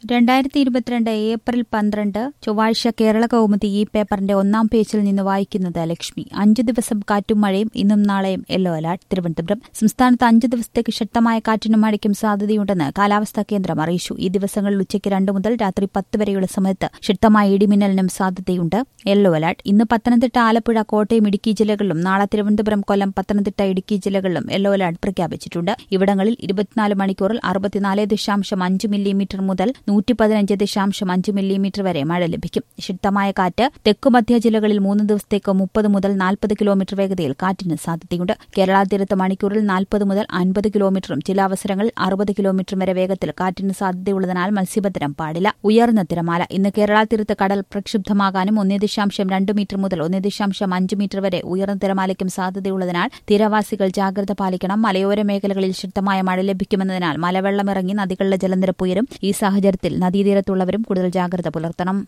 രണ്ടായിരത്തി ഇരുപത്തിരണ്ട് ഏപ്രിൽ പന്ത്രണ്ട് ചൊവ്വാഴ്ച കേരള കൗമുദി ഈ പേപ്പറിന്റെ ഒന്നാം പേജിൽ നിന്ന് വായിക്കുന്നത് ലക്ഷ്മി അഞ്ചു ദിവസം കാറ്റും മഴയും ഇന്നും നാളെയും യെല്ലോ അലർട്ട് തിരുവനന്തപുരം സംസ്ഥാനത്ത് അഞ്ചു ദിവസത്തേക്ക് ശക്തമായ കാറ്റിനും മഴയ്ക്കും സാധ്യതയുണ്ടെന്ന് കാലാവസ്ഥാ കേന്ദ്രം അറിയിച്ചു ഈ ദിവസങ്ങളിൽ ഉച്ചയ്ക്ക് രണ്ട് മുതൽ രാത്രി പത്ത് വരെയുള്ള സമയത്ത് ശക്തമായ ഇടിമിന്നലിനും സാധ്യതയുണ്ട് യെല്ലോ അലർട്ട് ഇന്ന് പത്തനംതിട്ട ആലപ്പുഴ കോട്ടയം ഇടുക്കി ജില്ലകളിലും നാളെ തിരുവനന്തപുരം കൊല്ലം പത്തനംതിട്ട ഇടുക്കി ജില്ലകളിലും യെല്ലോ അലർട്ട് പ്രഖ്യാപിച്ചിട്ടുണ്ട് ഇവിടങ്ങളിൽ ഇരുപത്തിനാല് മണിക്കൂറിൽ അറുപത്തിനാല് ദശാംശം അഞ്ച് മില്ലിമീറ്റർ മുതൽ നൂറ്റി പതിനഞ്ച് ദശാംശം അഞ്ച് മില്ലിമീറ്റർ വരെ മഴ ലഭിക്കും ശക്തമായ കാറ്റ് തെക്കുമധ്യ ജില്ലകളിൽ മൂന്ന് ദിവസത്തേക്ക് മുപ്പത് മുതൽ നാൽപ്പത് കിലോമീറ്റർ വേഗതയിൽ കാറ്റിന് സാധ്യതയുണ്ട് കേരള തീരത്ത് മണിക്കൂറിൽ നാൽപ്പത് മുതൽ അൻപത് കിലോമീറ്ററും ചില അവസരങ്ങളിൽ അറുപത് കിലോമീറ്റർ വരെ വേഗത്തിൽ കാറ്റിന് സാധ്യതയുള്ളതിനാൽ മത്സ്യബന്ധനം പാടില്ല ഉയർന്ന തിരമാല ഇന്ന് കേരള തീരത്ത് കടൽ പ്രക്ഷുബ്ധമാകാനും ഒന്നേ ദശാംശം രണ്ട് മീറ്റർ മുതൽ ഒന്നേ ദശാംശം അഞ്ച് മീറ്റർ വരെ ഉയർന്ന തിരമാലയ്ക്കും സാധ്യതയുള്ളതിനാൽ തീരവാസികൾ ജാഗ്രത പാലിക്കണം മലയോര മേഖലകളിൽ ശക്തമായ മഴ ലഭിക്കുമെന്നതിനാൽ മലവെള്ളമിറങ്ങി നദികളിലെ ജലനിരപ്പ് ഉയരും ഈ സാഹചര്യത്തിൽ നദീതീരത്തുള്ളവരും കൂടുതൽ ജാഗ്രത പുലർത്തണം